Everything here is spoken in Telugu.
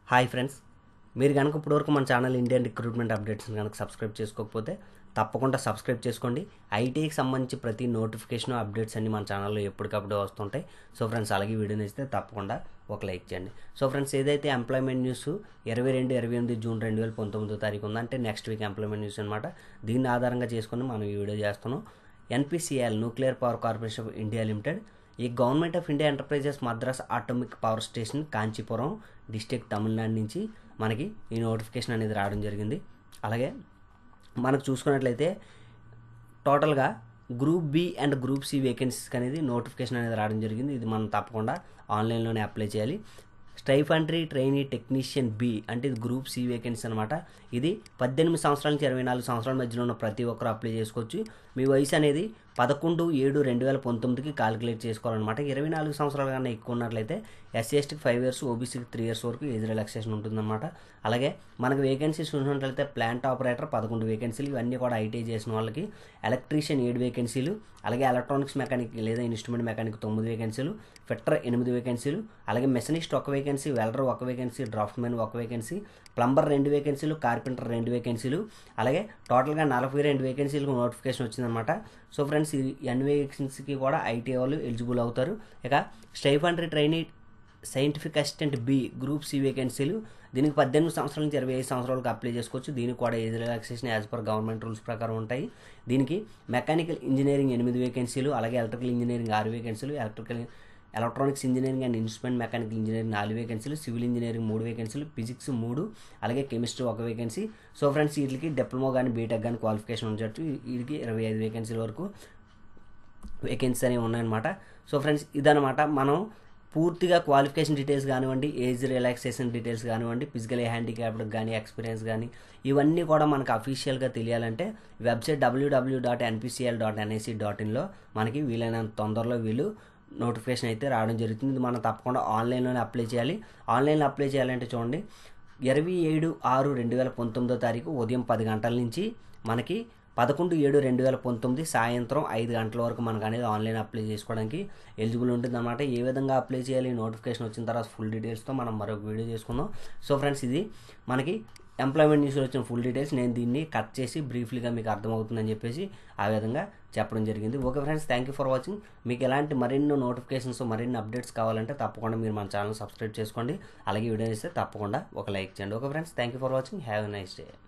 హాయ్ ఫ్రెండ్స్ మీరు కనుక ఇప్పటివరకు మన ఛానల్ ఇండియన్ రిక్రూట్మెంట్ అప్డేట్స్ కనుక సబ్స్క్రైబ్ చేసుకోకపోతే తప్పకుండా సబ్స్క్రైబ్ చేసుకోండి ఐటీకి సంబంధించి ప్రతి నోటిఫికేషన్ అప్డేట్స్ అన్ని మన ఛానల్లో ఎప్పటికప్పుడు వస్తుంటాయి సో ఫ్రెండ్స్ అలాగే వీడియో నచ్చితే తప్పకుండా ఒక లైక్ చేయండి సో ఫ్రెండ్స్ ఏదైతే ఎంప్లాయ్మెంట్ న్యూస్ ఇరవై రెండు ఇరవై ఎనిమిది జూన్ రెండు వేల పంతొమ్మిదో తారీఖు ఉందంటే నెక్స్ట్ వీక్ ఎంప్లాయ్మెంట్ న్యూస్ అనమాట దీన్ని ఆధారంగా చేసుకొని మనం ఈ వీడియో చేస్తున్నాం NPCL nuclear power corporation of India limited ఈ government of India enterprises Madras atomic power station Kanchipuram district Tamil Nadu నుంచి మనకి ఈ నోటిఫికేషన్ అనేది రావడం జరిగింది అలాగే మనకు చూసుకున్నట్లయితే టోటల్గా group B and group C వేకెన్సీస్కి అనేది నోటిఫికేషన్ అనేది రావడం జరిగింది ఇది మనం తప్పకుండా ఆన్లైన్లోనే అప్లై చేయాలి స్టైఫంట్రీ ట్రైనీ టెక్నీషియన్ బి అంటే ఇది గ్రూప్ సి వేకెన్సీ అనమాట ఇది పద్దెనిమిది సంవత్సరాల నుంచి ఇరవై నాలుగు సంవత్సరాల మధ్యలో ఉన్న ప్రతి ఒక్కరు అప్లై చేసుకోవచ్చు మీ వయసు అనేది పదకొండు ఏడు రెండు వేల పంతొమ్మిదికి కాలిక్యులేట్ చేసుకోవాలన్నమాట ఇరవై నాలుగు సంవత్సరాల కన్నా ఎక్కువ ఉన్నట్లయితే ఎస్సీ ఎస్టీకి ఫైవ్ ఇయర్స్ ఓబీసీకి త్రీ ఇయర్స్ వరకు ఏజ్ రిలాక్సేషన్ ఉంటుందన్నమాట అలాగే మనకు వేకెన్సీస్ చూసినట్లయితే ప్లాంట్ ఆపరేటర్ పదకొండు వేకెన్సీలు ఇవన్నీ కూడా ఐటీ చేసిన వాళ్ళకి ఎలక్ట్రీషియన్ ఏడు వేకెన్సీలు అలాగే ఎలక్ట్రానిక్స్ మెకానిక్ లేదా ఇన్స్ట్రుమెంట్ మెకానిక్ తొమ్మిది వేకెన్సీలు ఫిట్టర్ ఎనిమిది వేకెన్సీలు అలాగే మెషనిస్ట్ ఒక వేకెన్సీ వెల్డర్ ఒక వేకెన్సీ డ్రాఫ్ట్ మ్యాన్ ఒక వేకెన్సీ ప్లంబర్ రెండు వేకెన్సీలు కార్పెంటర్ రెండు వేకెన్సీలు అలాగే టోటల్గా నలభై రెండు వేకెన్సీలకు నోటిఫికేషన్ వచ్చిందనమాట సో ఫ్రెండ్స్ ఈ అన్ని వేకెన్సీకి కూడా ఐటీ వాళ్ళు ఎలిజిబుల్ అవుతారు ఇక stipendiary trainee scientific assistant B group C వేకెన్సీలు దీనికి పద్దెనిమిది సంవత్సరాల నుంచి ఇరవై ఐదు సంవత్సరాలకు అప్లై చేసుకోవచ్చు దీనికి కూడా age relaxation as per government rules ప్రకారం ఉంటాయి దీనికి మెకానికల్ ఇంజనీరింగ్ ఎనిమిది వేకెన్సీలు అలాగే ఎలక్ట్రికల్ ఇంజనీరింగ్ ఆరు వేకెన్సీలు electrical electronics engineering and instrument mechanical engineering నాలుగు వేకెన్సీలు సివిల్ ఇంజనీరింగ్ మూడు వేకెన్సీలు ఫిజిక్స్ మూడు అలాగే కెమిస్ట్రీ ఒక వేకెన్సీ సో ఫ్రెండ్స్ వీటికి డిప్లొమా కానీ బీటెక్ కానీ క్వాలిఫికేషన్ ఉండొచ్చు వీటికి ఇరవై ఐదు వేకెన్సీల వరకు వేకెన్సీ అనేవి ఉన్నాయన్నమాట సో ఫ్రెండ్స్ ఇదనమాట మనం పూర్తిగా క్వాలిఫికేషన్ డీటెయిల్స్ కానివ్వండి ఏజ్ రిలాక్సేషన్ డీటెయిల్స్ కానివ్వండి ఫిజికల్ హ్యాండిక్యాప్డ్ కానీ ఎక్స్పీరియన్స్ కానీ ఇవన్నీ కూడా మనకు అఫీషియల్గా తెలియాలంటే website WWW dot NPCL dot NIC dot ఇన్లో మనకి వీలైనంత తొందరలో వీళ్ళు నోటిఫికేషన్ అయితే రావడం జరుగుతుంది ఇది మనం తప్పకుండా ఆన్లైన్లోనే అప్లై చేయాలి ఆన్లైన్లో అప్లై చేయాలంటే చూడండి ఇరవై ఏడు ఆరు రెండు వేల పంతొమ్మిదో తారీఖు ఉదయం పది గంటల నుంచి మనకి పదకొండు ఏడు రెండు వేల పంతొమ్మిది సాయంత్రం ఐదు గంటల వరకు మనకు అనేది ఆన్లైన్ అప్లై చేసుకోవడానికి ఎలిజిబుల్ ఉంటుంది అనమాట ఏ విధంగా అప్లై చేయాలి నోటిఫికేషన్ వచ్చిన తర్వాత ఫుల్ డీటెయిల్స్తో మనం మరొక వీడియో చేసుకుందాం సో ఫ్రెండ్స్ ఇది మనకి ఎంప్లాయ్మెంట్ న్యూస్లో వచ్చిన ఫుల్ డీటెయిల్స్ నేను దీన్ని కట్ చేసి బ్రీఫ్లీగా మీకు అర్థమవుతుందని చెప్పేసి ఆ విధంగా చెప్పడం జరిగింది okay friends thank you for watching మీకు ఎలాంటి మరిన్ని నోటిఫికేషన్స్ మరిన్ని అప్డేట్స్ కావాలంటే తప్పకుండా మీరు మన ఛానల్ సబ్స్క్రైబ్ చేసుకోండి అలాగే వీడియో ఇస్తే తప్పకుండా ఒక లైక్ చేయండి okay friends thank you for watching have a nice day